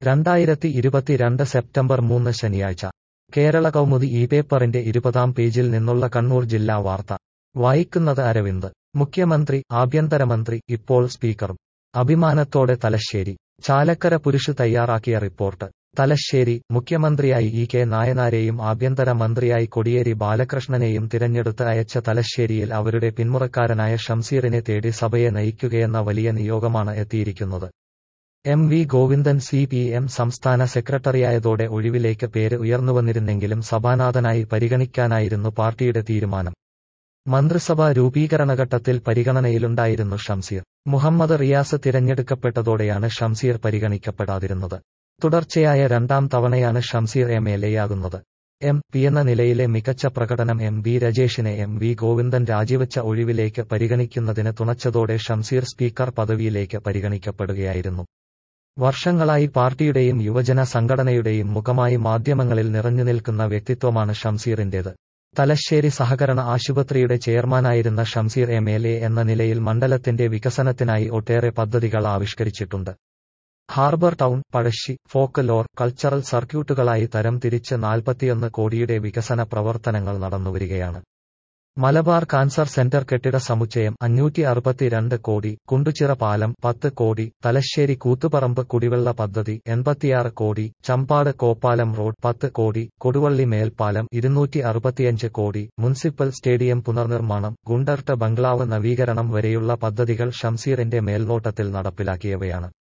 രണ്ടായിരത്തി ഇരുപത്തിരണ്ട് സെപ്റ്റംബർ മൂന്ന് ശനിയാഴ്ച കേരള കൗമുദി ഈ പേപ്പറിന്റെ ഇരുപതാം പേജിൽ നിന്നുള്ള കണ്ണൂർ ജില്ലാ വാർത്ത വായിക്കുന്നത് അരവിന്ദ് മുഖ്യമന്ത്രി ആഭ്യന്തരമന്ത്രി ഇപ്പോൾ സ്പീക്കറും അഭിമാനത്തോടെ തലശ്ശേരി ചാലക്കര പുരുഷ് തയ്യാറാക്കിയ റിപ്പോർട്ട് തലശ്ശേരി മുഖ്യമന്ത്രിയായി ഇ കെ നായനാരെയും ആഭ്യന്തര മന്ത്രിയായി കൊടിയേരി ബാലകൃഷ്ണനെയും തിരഞ്ഞെടുത്ത് അയച്ച തലശ്ശേരിയിൽ അവരുടെ പിന്മുറക്കാരനായ ഷംസീറിനെ തേടി സഭയെ നയിക്കുകയെന്ന വലിയ നിയോഗമാണ് എത്തിയിരിക്കുന്നത് M V Govindan C P M സംസ്ഥാന സെക്രട്ടറിയായതോടെ ഒഴിവിലേക്ക് പേര് ഉയർന്നുവന്നിരുന്നെങ്കിലും സഭാനാഥനായി പരിഗണിക്കാനായിരുന്നു പാർട്ടിയുടെ തീരുമാനം മന്ത്രിസഭാ രൂപീകരണഘട്ടത്തിൽ പരിഗണനയിലുണ്ടായിരുന്നു ഷംസീർ മുഹമ്മദ് റിയാസ് തിരഞ്ഞെടുക്കപ്പെട്ടതോടെയാണ് ഷംസീർ പരിഗണിക്കപ്പെടാതിരുന്നത് തുടർച്ചയായ രണ്ടാം തവണയാണ് ഷംസീർ എം എൽ എയാകുന്നത് എം പി എന്ന നിലയിലെ മികച്ച പ്രകടനം എം വി രജേഷിനെ എം വി ഗോവിന്ദൻ രാജിവെച്ച ഒഴിവിലേക്ക് പരിഗണിക്കുന്നതിന് തുണച്ചതോടെ ഷംസീർ സ്പീക്കർ പദവിയിലേക്ക് പരിഗണിക്കപ്പെടുകയായിരുന്നു വർഷങ്ങളായി പാർട്ടിയുടെയും യുവജന സംഘടനയുടെയും മുഖമായി മാധ്യമങ്ങളിൽ നിറഞ്ഞുനിൽക്കുന്ന വ്യക്തിത്വമാണ് ഷംസീറിന്റേത് തലശ്ശേരി സഹകരണ ആശുപത്രിയുടെ ചെയർമാനായിരുന്ന ഷംസീർ എം എൽ എ എന്ന നിലയിൽ മണ്ഡലത്തിന്റെ വികസനത്തിനായി ഒട്ടേറെ പദ്ധതികൾ ആവിഷ്കരിച്ചിട്ടുണ്ട് harbour town Pazhassi folklore cultural സർക്യൂട്ടുകളായി തരം തിരിച്ച് നാൽപ്പത്തിയൊന്ന് കോടിയുടെ വികസന പ്രവർത്തനങ്ങൾ നടന്നുവരികയാണ് മലബാർ കാൻസർ സെന്റർ കെട്ടിട സമുച്ചയം അഞ്ഞൂറ്റി അറുപത്തിരണ്ട് കോടി കുണ്ടുചിറ പാലം പത്ത് കോടി തലശ്ശേരി കൂത്തുപറമ്പ് കുടിവെള്ള പദ്ധതി എൺപത്തിയാറ് കോടി ചമ്പാട് കോപ്പാലം റോഡ് പത്ത് കോടി കൊടുവള്ളി മേൽപ്പാലം ഇരുന്നൂറ്റി അറുപത്തിയഞ്ച് കോടി മുനിസിപ്പൽ സ്റ്റേഡിയം പുനർനിർമ്മാണം ഗുണ്ടർട്ട് ബംഗ്ലാവ് നവീകരണം വരെയുള്ള പദ്ധതികൾ ഷംസീറിന്റെ മേൽനോട്ടത്തിൽ നടപ്പിലാക്കിയവയാണ്